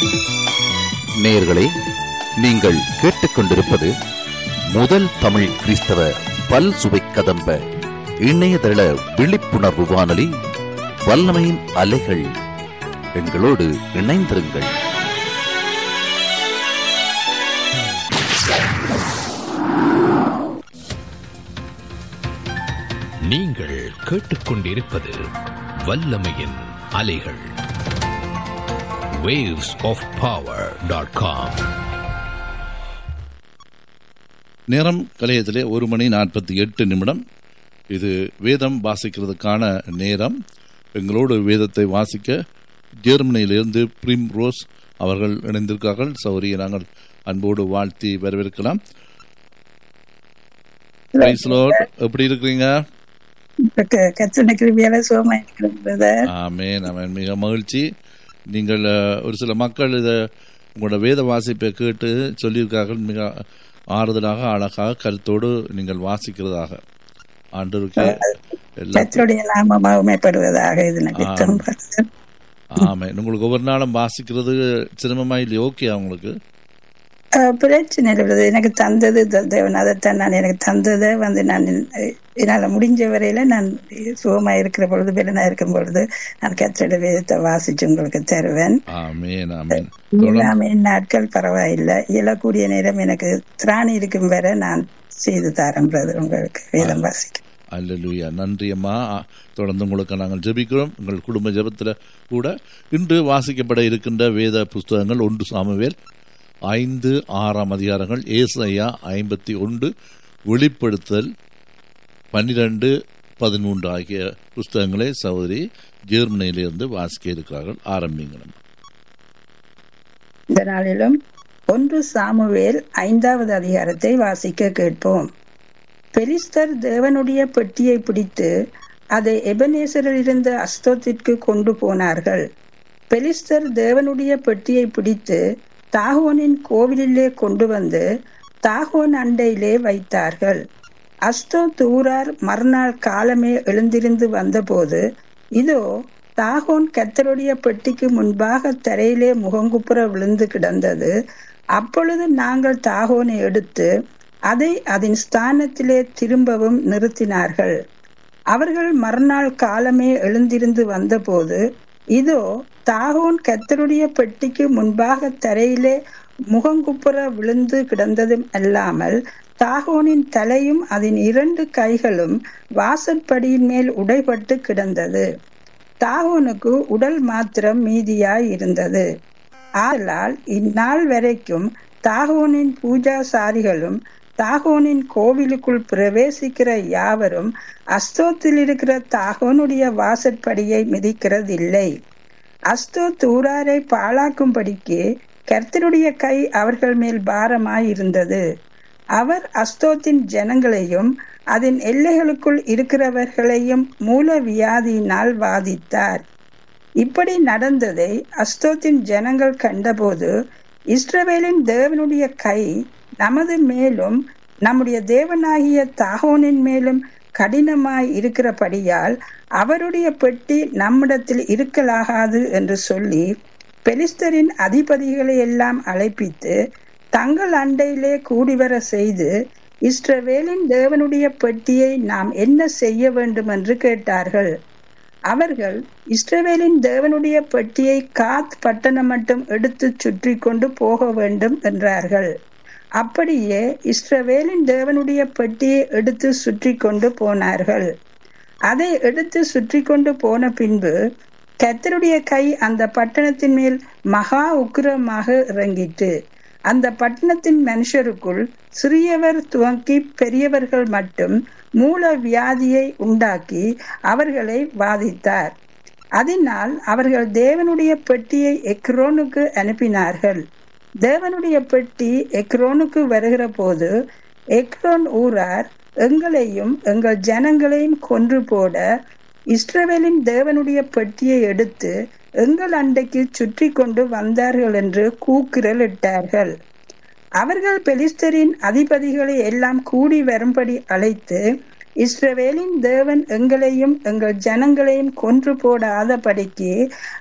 நேயர்களே நீங்கள் கேட்டுக்கொண்டிருப்பது முதல் தமிழ் கிறிஸ்தவ பல் சுவை கதம்ப இணையதள விழிப்புணர்வு வானொலி வல்லமையின் அலைகள் எங்களோடு இணைந்திருங்கள் நீங்கள் கேட்டுக்கொண்டிருப்பது வல்லமையின் அலைகள் waves of power.com நேரம் கலையத்திலே ஒரு மணி நாற்பத்தி எட்டு நிமிடம் இது வேதம் வாசிக்கிறதுக்கான நேரம் எங்களோடு வேதத்தை வாசிக்க ஜெர்மனியிலிருந்து பிரிம் ரோஸ் அவர்கள் இணைந்திருக்கார்கள் சௌரியை நாங்கள் அன்போடு வாழ்த்தி வரவேற்கலாம் Praise Lord. எப்படி இருக்கிறீங்க கத்தனை கிருபியால சுகமா இருக்கிறது ஆமேன் அவன் மிக மகிழ்ச்சி நீங்கள் அஹ், ஒரு சில மக்கள் இதை உங்களோட வேத வாசிப்பை கேட்டு சொல்லியிருக்கார்கள் மிக ஆறுதலாக அழகாக கருத்தோடு நீங்கள் வாசிக்கிறதாக ஆண்டவருக்கு எல்லா கத்தருடைய நாம மகிமைப்படுவதாக இது நிமித்தம் ஆமாம் உங்களுக்கு ஒவ்வொரு நாளும் வாசிக்கிறது சிரமமா இல்லையா ஓகே உங்களுக்கு அஹ், பிரச்சனை இல்லை எனக்கு தந்தது த- தேவன் அதைத்தான் நான் எனக்கு தந்ததை வந்து நான் அஹ், என்னால முடிஞ்ச வரையில நான் சுகமா இருக்கிற பொழுது பெருனா இருக்கும் பொழுது நான் கத்தருடைய வேதத்தை வாசிச்சு உங்களுக்கு தருவேன் ஆமேன் ஆமேன் எல்லாமே நாட்கள் பரவாயில்லை இயலக்கூடிய நேரம் எனக்கு திராணி இருக்கும் வரை நான் செய்து தரேன் brother உங்களுக்கு வேதம் வாசிக்க அல்லேலூயா நன்றி அம்மா ஆ, தொடர்ந்து உங்களுக்கு நாங்கள் ஜெபிக்கிறோம் உங்கள் குடும்ப ஜெபத்தில் கூட இன்று வாசிக்கப்பட இருக்கின்ற வேத புஸ்தகங்கள் ஒன்று சாமுவேல் ஐந்து ஆறாம் அதிகாரங்கள் ஏசாயா ஐம்பத்தி ஒன்று வெளிப்படுத்தல் பன்னிரண்டு பதிமூன்று ஆகிய புஸ்தகங்களை சகோதரி ஜெர்மனியிலிருந்து வாசிக்க இருக்கிறார்கள் ஆரம்பிங்களம் இந்த நாளிலும் ஒன்று சாமுவேல் ஐந்தாவது அதிகாரத்தை வாசிக்க கேட்போம் பெலிஸ்தர் தேவனுடைய பெட்டியை பிடித்து அதை எபனேசரில் இருந்த அஸ்தோத்திற்கு கொண்டு போனார்கள் பெலிஸ்தர் தேவனுடைய பெட்டியை பிடித்து தாகோனின் கோவிலிலே கொண்டு வந்து தாகோன் அண்டையிலே வைத்தார்கள் அஸ்தோ தூரார் மறுநாள் காலமே எழுந்திருந்து வந்தபோது இதோ தாகோன் கத்தருடைய பெட்டிக்கு முன்பாக தரையிலே முகங்குப்புற விழுந்து கிடந்தது அப்பொழுது நாங்கள் தாகோனை எடுத்து அதை அதன் ஸ்தானத்திலே திரும்பவும் நிறுத்தினார்கள் அவர்கள் மறுநாள் காலமே எழுந்திருந்து வந்தபோது இதோ தாகோன் கத்தருடைய பெட்டிக்கு முன்பாக தரையிலே முகங்குப்புற விழுந்து கிடந்ததும் அல்லாமல் தாகோனின் தலையும் அதன் இரண்டு கைகளும் வாசற்படியின் மேல் உடைபட்டு கிடந்தது தாகோனுக்கு உடல் மாத்திரம் மீதியாய் இருந்தது ஆதலால் இந்நாள் வரைக்கும் தாகோனின் பூஜாசாரிகளும் தாகோனின் கோவிலுக்குள் பிரவேசிக்கிற யாவரும் அஸ்தோத்தில் இருக்கிற தாகோனுடைய வாசற்படியை மிதிக்கிறதில்லை அஸ்தோ தூராரை பாழாக்கும்படிக்கு கர்த்தருடைய கை அவர்கள் மேல் பாரமாய் இருந்தது அவர் அஸ்தோத்தின் ஜனங்களையும் அதன் எல்லைகளுக்குள் இருக்கிறவர்களையும் மூல வியாதியினால் வாதித்தார் இப்படி நடந்ததை அஸ்தோத்தின் ஜனங்கள் கண்டபோது இஸ்ரவேலின் தேவனுடைய கை நமது மேலும் நம்முடைய தேவனாகிய தாகோனின் மேலும் கடினமாய் இருக்கிறபடியால் அவருடைய பெட்டி நம்மிடத்தில் இருக்கலாகாது என்று சொல்லி பெலிஸ்தரின் அதிபதிகளை எல்லாம் அழைப்பித்து தங்கள் அண்டையிலே கூடிவர செய்து இஸ்ரவேலின் தேவனுடைய பெட்டியை நாம் என்ன செய்ய வேண்டும் என்று கேட்டார்கள் அவர்கள் இஸ்ரவேலின் தேவனுடைய பெட்டியை காத் பட்டணம் மட்டும் எடுத்து சுற்றி கொண்டு போக வேண்டும் என்றார்கள் அப்படியே இஸ்ரவேலின் தேவனுடைய பெட்டியை எடுத்து சுற்றி கொண்டு போனார்கள் அதை எடுத்து சுற்றி கொண்டு போன பின்பு கத்தருடைய கை அந்த பட்டணத்தின் மேல் மகா உக்கிரமாக இறங்கிட்டு அந்த பட்டணத்தின் மனுஷருக்குள் சிறியவர் துவங்கி பெரியவர்கள் மட்டும் மூல வியாதியை உண்டாக்கி அவர்களை வாதித்தார் அதனால் அவர்கள் தேவனுடைய பெட்டியை எக்ரோனுக்கு அனுப்பினார்கள் தேவனுடைய பெட்டி எக்ரோனுக்கு வருகிற போது எக்ரோன் ஊரார் எங்களையும் எங்கள் ஜனங்களையும் கொன்று போட இஸ்ரவேலின் தேவனுடைய பெட்டியை எடுத்து எங்கள் அண்டைக்கு சுற்றி கொண்டு வந்தார்கள் என்று கூக்குரல் இட்டார்கள் அவர்கள் பெலிஸ்தரின் அதிபதிகளை எல்லாம் கூடி வரும்படி அழைத்து இஸ்ரவேலின் தேவன் எங்களையும் எங்கள் ஜனங்களையும் கொன்று போடாதபடிக்கு